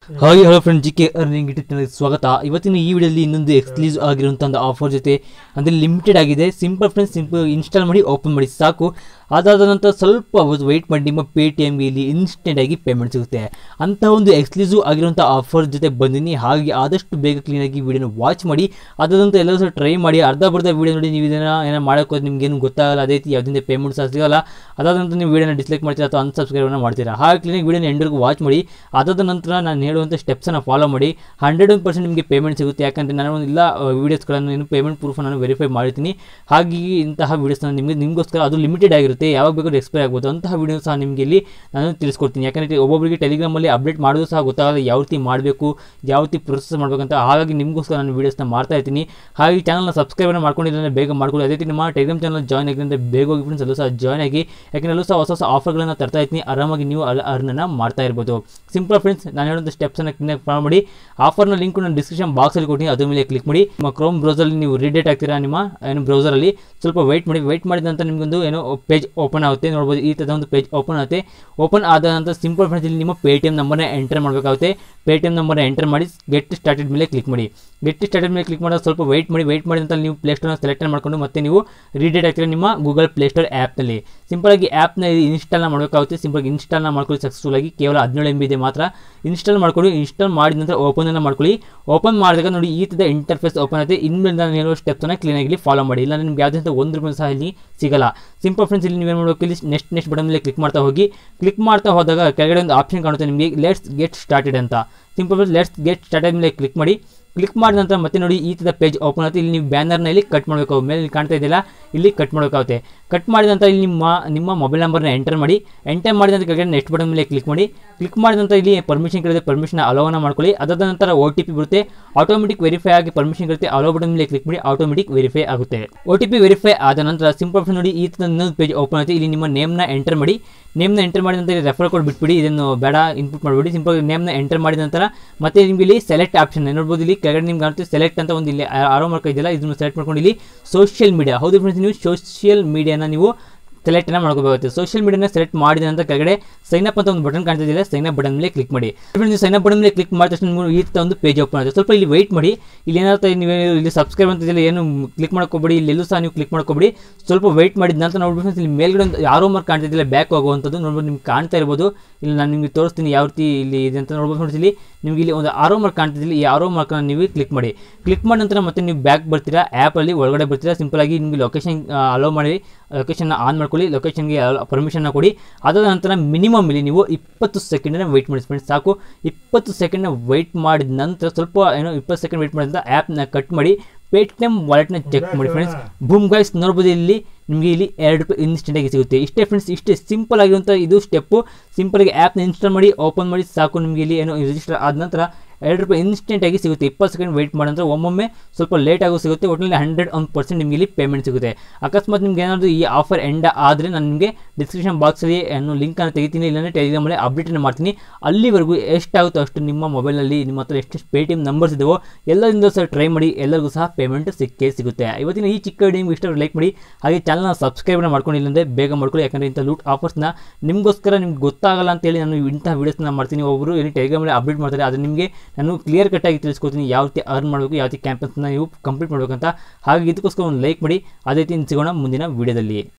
hi hello friend G K earning YouTube ಚಾನಲ್ಗೆ ಸ್ವಾಗತ ಇವತ್ತಿನ ಈ ವಿಡಿಯೋದಲ್ಲಿ ಇನ್ನೊಂದು ಎಕ್ಸ್ಕ್ಲೂಸಿವ್ ಆಗಿರುವಂಥ ಒಂದು ಆಫರ್ ಜೊತೆ ಅಂದರೆ ಲಿಮಿಟೆಡ್ ಆಗಿದೆ ಸಿಂಪಲ್ ಫ್ರೆಂಡ್ಸ್ ಸಿಂಪಲ್ ಇನ್ಸ್ಟಾಲ್ ಮಾಡಿ ಓಪನ್ ಮಾಡಿ ಸಾಕು ಅದಾದ ನಂತರ ಸ್ವಲ್ಪ ಅವತ್ತು ವೆಯ್ಟ್ ಮಾಡಿ ನಿಮ್ಮ ಪೇ ಟಿ ಎಮ್ಗೆ ಇಲ್ಲಿ ಇನ್ಸ್ಟೆಂಟ್ ಆಗಿ ಪೇಮೆಂಟ್ ಸಿಗುತ್ತೆ ಅಂತ ಒಂದು ಎಕ್ಸ್ಕ್ಲೂಸಿವ್ ಆಗಿರುವಂಥ ಆಫರ್ ಜೊತೆ ಬಂದಿನಿ ಹಾಗೆ ಆದಷ್ಟು ಬೇಗ ಕ್ಲೀನಾಗಿ ವಿಡಿಯೋನ ವಾಚ್ ಮಾಡಿ ಅದಾದ ನಂತರ ಎಲ್ಲರೂ ಸಹ ಟ್ರೈ ಮಾಡಿ ಅರ್ಧ ಬರ್ಧ ವಿಡಿಯೋ ನೋಡಿ ನೀವು ಇದನ್ನು ಏನೋ ಮಾಡೋಕೆ ನಿಮ್ಗೆ ಏನು ಗೊತ್ತಾಗಲ್ಲ ಅದೇ ರೀತಿ ಯಾವುದಿಂದ ಪೇಮೆಂಟ್ ಸಹ ಸಿಗಲ್ಲ ಅದಾದ ನಂತರ ನೀವು ವಿಡಿಯೋನ ಡಿಸ್ಲೈಕ್ ಮಾಡ್ತೀರಾ ಅಥವಾ ಅನ್ಸಬ್ಸ್ಕ್ರೈಬ್ನ ಮಾಡ್ತೀರಾ ಹಾಗೆ ಕ್ಲೀನಾಗಿ ವಿಡಿಯೋನ ಎಂಡ್ವರೆಗೂ ವಾಚ್ ಮಾಡಿ ಅದಾದ ನಂತರ ನಾನು ಹೇಳುವಂಥ ಸ್ಟೆಪ್ಸನ್ನು ಫಾಲೋ ಮಾಡಿ ಹಂಡ್ರೆಡ್ ಒನ್ ಪರ್ಸೆಂಟ್ ನಿಮಗೆ ಪೇಮೆಂಟ್ ಸಿಗುತ್ತೆ ಯಾಕಂದರೆ ನಾನು ಒಂದು ಇಲ್ಲ ವೀಡಿಯೋಸ್ಗಳನ್ನು ಏನು ಪೇಮೆಂಟ್ ಪ್ರೂಫ್ ನಾನು ವೆರಿಫೈ ಮಾಡಿರ್ತೀನಿ ಹಾಗಾಗಿ ಇಂತಹ ವೀಡಿಯೋಸ್ನ ನಿಮಗೆ ನಿಮಗೋಸ್ಕರ ಅದು ಲಿಮಿಟೆಡ್ ಆಗಿರುತ್ತೆ ಯಾವಾಗ ಬೇಕಾದ್ರೂ ಎಕ್ಸ್ಪೈರ್ ಆಗ್ಬೋದು ಅಂತಹ ವೀಡಿಯೋ ಸಹ ನಿಮಗೆ ಇಲ್ಲಿ ನಾನು ತಿಳಿಸ್ಕೊಡ್ತೀನಿ ಯಾಕಂದರೆ ಒಬ್ಬೊಬ್ಬರಿಗೆ ಟೆಲಿಗ್ರಾಮಲ್ಲಿ ಅಪ್ಡೇಟ್ ಮಾಡೋದು ಸಹ ಗೊತ್ತಾಗಲ್ಲ ಯಾವ ರೀತಿ ಮಾಡಬೇಕು ಯಾವ ರೀತಿ ಪ್ರೊಸೆಸ್ ಮಾಡಬೇಕಂತ ಹಾಗಾಗಿ ನಿಮಗೋಸ್ಕರ ನಾನು ವೀಡಿಯೋಸ್ನ ಮಾಡ್ತಾ ಇರ್ತೀನಿ ಹಾಗೆ ಚಾನಲ್ನ ಸಬ್ಸ್ಕ್ರೈಬ್ ಮಾಡ್ಕೊಂಡಿಲ್ಲ ಬೇಗ ಮಾಡ್ಕೊಳ್ಳಿ ಅದೇ ರೀತಿ ನಿಮ್ಮ ಟೆಲಿಗ್ರಾಮ್ ಚಾನಲ್ ಜಾಯ್ನ್ ಆಗಿ ಅಂದರೆ ಬೇಗ ಹೋಗಿ ಫ್ರೆಂಡ್ಸ್ ಅಲ್ಲೂ ಸಹ ಜಾಯ್ನ್ ಆಗಿ ಯಾಕಂದರೆ ಅಲ್ಲೂ ಸಹ ಹೊಸ ಹೊಸ ಆಫರ್ಗಳನ್ನು ತರ್ತಾ ಇರ್ತೀನಿ ಆರಾಮಾಗಿ ನೀವು ಅಲ್ಲಿ ಅರ್ನನ್ನು ಮಾಡ್ತಾ ಇರ್ಬೋದು ಸಿಂಪಲ್ ಫ್ರೆಂಡ್ಸ್ ನಾನು ಹೇಳೋಂಥ ಸ್ಟೆಪ್ಸನ್ನು ಕ್ಲಿಕ್ ಮಾಡಿ ಆಫರ್ನ ಲಿಂಕ್ ನಾನು ಡಿಸ್ಕ್ರಿಪ್ಷನ್ ಬಾಕ್ಸಲ್ಲಿ ಕೊಡ್ತೀನಿ ಅದ್ರ ಮೇಲೆ ಕ್ಲಿಕ್ ಮಾಡಿ ನಿಮ್ಮ ಕ್ರೋಮ್ ಬ್ರೌಸರಲ್ಲಿ ನೀವು ರೀಡೇಟ್ ಆಗ್ತೀರಾ ನಿಮ್ಮ ಏನು ಬ್ರೌಸರಲ್ಲಿ ಸ್ವಲ್ಪ ವೆಯ್ಟ್ ಮಾಡಿ ವೆಯ್ಟ್ ಮಾಡಿದ ನಂತರ ನಿಮಗೊಂದು ಏನೋ ಪೇಜ್ ಓಪನ್ ಆಗುತ್ತೆ ನೋಡ್ಬೋದು ಈ ಥರದ ಒಂದು ಪೇಜ್ ಓಪನ್ ಆಗುತ್ತೆ ಓಪನ್ ಆದ ನಂತರ ಸಿಂಪಲ್ ಫ್ರೆಂಡ್ಸ್ ಇಲ್ಲಿ ನಿಮ್ಮ ಪೇ ಟಿ ಎಮ್ ನಂಬರ್ನ ಎಂಟರ್ ಮಾಡಬೇಕಾಗುತ್ತೆ ಪೇ ಟಿ ಎಮ್ ನಂಬರ್ನ ಎಂಟರ್ ಮಾಡಿ ಗೆಟ್ ಸ್ಟಾರ್ಟೆಡ್ ಮೇಲೆ ಕ್ಲಿಕ್ ಮಾಡಿ ಗೆಟ್ ಸ್ಟಾರ್ಟೆಡ್ ಮೇಲೆ ಕ್ಲಿಕ್ ಮಾಡೋದು ಸ್ವಲ್ಪ ವೆಯ್ಟ್ ಮಾಡಿ ವೆಯ್ಟ್ ಮಾಡಿದ ನಂತರ ನೀವು ಪ್ಲೇಸ್ಟೋರ್ನ ಸೆಲೆಕ್ಟ್ ಮಾಡಿಕೊಂಡು ಮತ್ತೆ ನೀವು ರೀಡೇಟ್ ಆಗ್ತೀರಾ ನಿಮ್ಮ ಗೂಗಲ್ ಪ್ಲೇಸ್ಟೋರ್ ಆ್ಯಪ್ನಲ್ಲಿ ಸಿಂಪಲಾಗಿ ಆ್ಯಪ್ನ ಇನ್ಸ್ಟಾಲ್ನ ಮಾಡಬೇಕಾಗುತ್ತೆ ಸಿಂಪಲ್ ಇನ್ಸ್ಟಾಲ್ನ ಮಾಡ್ಕೊಳ್ಳಿ ಸಕ್ಸಸ್ಫುಲ್ ಆಗಿ ಕೇವಲ ಹದಿನೇಳು ಎಂ ಬಿ ಇದೆ ಮಾತ್ರ ಇನ್ಸ್ಟಾಲ್ ಮಾಡ್ಕೊಂಡು ಇನ್ಸ್ಟಾಲ್ ಮಾಡಿದ ನಂತರ ಓಪನನ್ನು ಮಾಡ್ಕೊಳ್ಳಿ ಓಪನ್ ಮಾಡಿದಾಗ ನೋಡಿ ಈ ಥರದ ಇಂಟರ್ಫೇಸ್ ಓಪನ್ ಆಗುತ್ತೆ ಇನ್ಮೇಲೆ ನಾನು ಹೇಳುವ ಸ್ಟೆಪ್ಸನ್ನು ಕ್ಲೀನಾಗಿ ಇಲ್ಲಿ ಫಾಲೋ ಮಾಡಿ ಇಲ್ಲ ನಿಮ್ಗೆ ಯಾವುದೇ ಅಂತ ಒಂದು ರೂಪಾಯಿ ಸಹ ಇಲ್ಲಿ ಸಿಗಲ್ಲ ಸಿಂಪಲ್ ಫ್ರೆಂಡ್ಸ್ ಇಲ್ಲಿ ನೀವೇನು ಮಾಡಬೇಕು ಇಲ್ಲಿ ನೆಕ್ಸ್ಟ್ ನೆಕ್ಸ್ಟ್ ಬಟನ್ ಮೇಲೆ ಕ್ಲಿಕ್ ಮಾಡ್ತಾ ಹೋಗಿ ಕ್ಲಿಕ್ ಮಾಡ್ತಾ ಹೋದಾಗ ಕೆಳಗಡೆ ಒಂದು ಆಪ್ಷನ್ ಕಾಣುತ್ತೆ ನಿಮಗೆ ಲೆಟ್ಸ್ ಗೆಟ್ ಸ್ಟಾರ್ಟೆಡ್ ಅಂತ simple friends let's get started ಮೇಲೆ ಕ್ಲಿಕ್ ಮಾಡಿ ಕ್ಲಿಕ್ ಮಾಡಿದ ನಂತರ ಮತ್ತೆ ನೋಡಿ ಈ ಥರದ ಪೇಜ್ ಓಪನ್ ಆಗುತ್ತೆ ಇಲ್ಲಿ ನೀವು ಬ್ಯಾನರ್ನ ಇಲ್ಲಿ ಕಟ್ ಮಾಡಬೇಕು ಮೇಲೆ ಇಲ್ಲಿ ಕಾಣ್ತಾ ಇದೆಯಲ್ಲ ಇಲ್ಲಿ ಕಟ್ ಮಾಡಬೇಕಾಗುತ್ತೆ ಕಟ್ ಮಾಡಿದ ನಂತರ ಇಲ್ಲಿ ನಿಮ್ಮ ನಿಮ್ಮ ಮೊಬೈಲ್ ನಂಬರ್ನ ಎಂಟರ್ ಮಾಡಿ ಎಂಟರ್ ಮಾಡಿದ ನಂತರ ಕೆಳಗಡೆ ನೆಕ್ಸ್ಟ್ ಬಟನ್ ಮೇಲೆ ಕ್ಲಿಕ್ ಮಾಡಿ ಕ್ಲಿಕ್ ಮಾಡಿದ ನಂತರ ಇಲ್ಲಿ ಪರ್ಮಿಷನ್ ಕೇಳಿದೆ ಪರ್ಮಿಷನ್ ಅಲೋವನ್ನ ಮಾಡ್ಕೊಳ್ಳಿ ಅದಾದ ನಂತರ ಓ ಟಿ ಪಿ ಬರುತ್ತೆ ಆಟೋಮೆಟಿಕ್ ವೆರಿಫೈ ಆಗಿ ಪರ್ಮಿಷನ್ ಕೇಳುತ್ತೆ ಅಲೋ ಬಟನ್ ಮೇಲೆ ಕ್ಲಿಕ್ ಮಾಡಿ ಆಟೋಮೆಟಿಕ್ ವೆರಿಫೈ ಆಗುತ್ತೆ ಓ ಟಿ ಪಿ ವೆರಿಫೈ ಆದ ನಂತರ ಸಿಂಪಲ್ ನೋಡಿ ಈ ಥರದ ಇನ್ನೊಂದು ಪೇಜ್ ಓಪನ್ ಆಗುತ್ತೆ ಇಲ್ಲಿ ನಿಮ್ಮ ನೇಮ್ನ ಎಂಟರ್ ಮಾಡಿ ನೇಮ್ನ ಎಂಟರ್ ಮಾಡಿದ ನಂತರ ರೆಫರ್ ಕೋಡ್ ಬಿಟ್ಬಿಡಿ ಇದನ್ನು ಬೇಡ ಇನ್ಪುಟ್ ಮಾಡಿಬಿಡಿ ಸಿಂಪಲ್ ನೇಮ್ನ ಎಂಟರ್ ಮಾಡಿದ ನಂತರ ಮತ್ತೆ ನಿಮಗೆ ಇಲ್ಲಿ ಸೆಲೆಕ್ಟ್ ಆಪ್ಷನ್ ನೋಡ್ಬೋದು ಇಲ್ಲಿ ಕೆಳಗಡೆ ನಿಮ್ಗೆ ಕಾಣುತ್ತೆ ಸೆಲೆಕ್ಟ್ ಅಂತ ಒಂದು ಇಲ್ಲಿ ಆರೋ ಮಾರ್ಕ್ ಇದೆಯಲ್ಲ ಇದನ್ನು ಸೆಲೆಕ್ಟ್ ಮಾಡ್ಕೊಂಡು ಇಲ್ಲಿ ಸೋಷಿಯಲ್ ಮೀಡಿಯಾ ಹೌದು ಫ್ರೆಂಡ್ಸ್ ನೀವು ಸೋಷಿಯಲ್ ಮೀಡಿಯಾನ ನೀವು ಸೆಲೆಕ್ಟನ್ನು ಮಾಡ್ಕೋಬೇಕಾಗುತ್ತೆ ಸೋಷಿಯಲ್ ಮೀಡಿಯಾನ ಸೆಲೆಕ್ಟ್ ಮಾಡಿದ ನಂತರ ಕೆಳಗಡೆ ಸೈನ್ ಅಪ್ ಅಂತ ಒಂದು ಬಟನ್ ಕಾಣ್ತಿದೆ ಸೈನ್ ಅಪ್ ಬಟನ್ ಮೇಲೆ ಕ್ಲಿಕ್ ಮಾಡಿ ನೀವು ಸೈನ್ ಅಪ್ ಬಟನ್ ಮೇಲೆ ಕ್ಲಿಕ್ ಮಾಡಿದ ತಕ್ಷಣ ನಿಮ್ಗೆ ಈ ಥರ ಒಂದು ಪೇಜ್ ಓಪನ್ ಆಗುತ್ತೆ ಸ್ವಲ್ಪ ಇಲ್ಲಿ ವೆಯ್ಟ್ ಮಾಡಿ ಇಲ್ಲಿ ಏನಾಗುತ್ತೆ ನೀವು ಇಲ್ಲಿ ಸಬ್ಸ್ಕ್ರೈಬ್ ಅಂತ ಇದೆಯಲ್ಲ ಏನು ಕ್ಲಿಕ್ ಮಾಡ್ಕೋಬೇಡಿ ಇಲ್ಲೆಲ್ಲೂ ಸಹ ನೀವು ಕ್ಲಿಕ್ ಮಾಡ್ಕೋಬೇಡಿ ಸ್ವಲ್ಪ ವೆಯ್ಟ್ ಮಾಡಿದ ನಂತರ ನೋಡ್ಬಿಟ್ಟು ಇಲ್ಲಿ ಮೇಲ್ಗಡೆ ಒಂದು ಯಾರೋ ಮಾರ್ಕ್ ಕಾಣ್ತಿದ್ದಿಲ್ಲ ಬ್ಯಾಕ್ ಹೋಗುವಂಥದ್ದು ನೋಡ್ಬೋದು ನಿಮ್ಗೆ ಕಾಣ್ತಾ ಇರ್ಬೋದು ಇಲ್ಲಿ ನಾನು ನಿಮಗೆ ತೋರಿಸ್ತೀನಿ ಯಾವ ರೀತಿ ಇಲ್ಲಿ ಇದೆ ಅಂತ ನೋಡ್ಬೋದು ನೋಡಿ ಇಲ್ಲಿ ನಿಮಗೆ ಇಲ್ಲಿ ಒಂದು ಆರೋ ಮಾರ್ಕ್ ಕಾಣ್ತಿದ್ದಿಲ್ಲ ಈ ಆರೋ ಮಾರ್ಕನ್ನು ನೀವು ಕ್ಲಿಕ್ ಮಾಡಿ ಕ್ಲಿಕ್ ಮಾಡಿದ ನಂತರ ಮತ್ತೆ ನೀವು ಬ್ಯಾಕ್ ಬರ್ತೀರಾ ಆ್ಯಪಲ್ಲಿ ಒಳಗಡೆ ಬರ್ತೀರಾ ಸಿಂಪಲಾಗಿ ನಿಮಗೆ ಲೊಕೇಶನ್ ಅಲೋ ಮಾಡಿ ಲೊಕೇಶನ್ನ ಆನ್ ಮಾಡ್ಕೊಳ್ಳಿ ಲೊಕೇಶನ್ಗೆ ಪರ್ಮಿಷನ್ನ ಕೊಡಿ ಅದಾದ ನಂತರ ಮಿನಿಮಮ್ ಇಲ್ಲಿ ನೀವು ಇಪ್ಪತ್ತು ಸೆಕೆಂಡನ್ನ ವೆಯ್ಟ್ ಮಾಡಿ ಫ್ರೆಂಡ್ಸ್ ಸಾಕು ಇಪ್ಪತ್ತು ಸೆಕೆಂಡ್ನ ವೆಯ್ಟ್ ಮಾಡಿದ ನಂತರ ಸ್ವಲ್ಪ ಏನೋ ಇಪ್ಪತ್ತು ಸೆಕೆಂಡ್ ವೆಯ್ಟ್ ಮಾಡಿದ ಆ್ಯಪ್ನ ಕಟ್ ಮಾಡಿ ಪೇಟಿಎಮ್ ವಾಲೆಟ್ನ ಚೆಕ್ ಮಾಡಿ ಫ್ರೆಂಡ್ಸ್ ಬೂಮ್ ಗೈಸ್ ನೋಡ್ಬೋದು ಇಲ್ಲಿ ನಿಮಗೆ ಇಲ್ಲಿ ಎರಡು ರೂಪಾಯಿ ಇನ್ಸ್ಟೆಂಟಾಗಿ ಸಿಗುತ್ತೆ ಇಷ್ಟೇ ಫ್ರೆಂಡ್ಸ್ ಇಷ್ಟೇ ಸಿಂಪಲ್ ಆಗಿರುವಂಥ ಇದು ಸ್ಟೆಪ್ಪು ಸಿಂಪಲಾಗಿ ಆ್ಯಪ್ನ ಇನ್ಸ್ಟಾಲ್ ಮಾಡಿ ಓಪನ್ ಮಾಡಿ ಸಾಕು ನಿಮಗೆ ಇಲ್ಲಿ ಏನೋ ರಿಜಿಸ್ಟರ್ ಆದ ನಂತರ ಎರಡು ರೂಪಾಯಿ ಇನ್ಸ್ಟೆಂಟಾಗಿ ಸಿಗುತ್ತೆ ಇಪ್ಪತ್ತು ಸೆಕೆಂಡ್ ವೆಯ್ಟ್ ಮಾಡೋ ನಂತರ ಒಮ್ಮೊಮ್ಮೆ ಸ್ವಲ್ಪ ಲೇಟ್ ಆಗೋ ಸಿಗುತ್ತೆ ಒಟ್ಟಿನಲ್ಲಿ ಹಂಡ್ರೆಡ್ ಒಂದು ಪರ್ಸೆಂಟ್ ನಿಮಗೆ ಇಲ್ಲಿ ಪೇಮೆಂಟ್ ಸಿಗುತ್ತೆ ಅಕಸ್ಮಾತ್ ನಿಮ್ಗೆ ಏನಾದರೂ ಈ ಆಫರ್ ಎಂಡ್ ಆದರೆ ನಾನು ನಿಮಗೆ ಡಿಸ್ಕ್ರಿಪ್ಷನ್ ಬಾಕ್ಸಲ್ಲಿ ಏನು ಲಿಂಕನ್ನು ತೆಗಿತೀನಿ ಇಲ್ಲಾಂದರೆ ಟೆಲಿಗ್ರಾಮಲ್ಲಿ ಅಪ್ಡೇಟನ್ನು ಮಾಡ್ತೀನಿ ಅಲ್ಲಿವರೆಗೂ ಎಷ್ಟಾಗುತ್ತೋ ಅಷ್ಟು ನಿಮ್ಮ ಮೊಬೈಲಲ್ಲಿ ನಿಮ್ಮ ಹತ್ರ ಎಷ್ಟು ಪೇ ಟಿ ಎಮ್ ನಂಬರ್ಸ್ ಇದಾವೋ ಎಲ್ಲರಿಂದ ಸಹ ಟ್ರೈ ಮಾಡಿ ಎಲ್ಲರಿಗೂ ಸಹ ಪೇಮೆಂಟ್ ಸಿಕ್ಕೇ ಸಿಗುತ್ತೆ ಇವತ್ತಿನ ಈ ಚಿಕ್ಕ ವಿಡಿಯೋ ನಿಮ್ಗೆ ಇಷ್ಟ ಲೈಕ್ ಮಾಡಿ ಹಾಗೆ ಚಾನಲ್ನ ಸಬ್ಸ್ಕ್ರೈಬ್ನ ಮಾಡ್ಕೊಂಡಿಲ್ಲ ಅಂದರೆ ಬೇಗ ಮಾಡ್ಕೊಳ್ಳಿ ಯಾಕಂದರೆ ಇಂಥ ಲೂಟ್ ಆಫರ್ಸ್ನ ನಿಮಗೋಸ್ಕರ ನಿಮ್ಗೆ ಗೊತ್ತಾಗಲ್ಲ ಅಂತೇಳಿ ನಾನು ಇಂಥ ವೀಡಿಯೋಸ್ನ ಮಾಡ್ತೀನಿ ಒಬ್ಬರು ಏನು ಟೆಲಿಗ್ರಾಮಲ್ಲಿ ಅಪ್ಡೇಟ್ ಮಾಡ್ತಾರೆ ಅದು ನಿಮಗೆ ನಾನು ಕ್ಲಿಯರ್ ಕಟ್ಟಾಗಿ ತಿಳಿಸ್ಕೊಡ್ತೀನಿ ಯಾವ ರೀತಿ ಅರ್ನ್ ಮಾಡಬೇಕು ಯಾವ ರೀತಿ ಕ್ಯಾಂಪಸ್ನ ನೀವು ಕಂಪ್ಲೀಟ್ ಮಾಡಬೇಕಂತ ಹಾಗೆ ಇದಕ್ಕೋಸ್ಕರ ಒಂದು ಲೈಕ್ ಮಾಡಿ ಅದೇ ರೀತಿ ಸಿಗೋಣ ಮುಂದಿನ ವೀಡಿಯೋದಲ್ಲಿ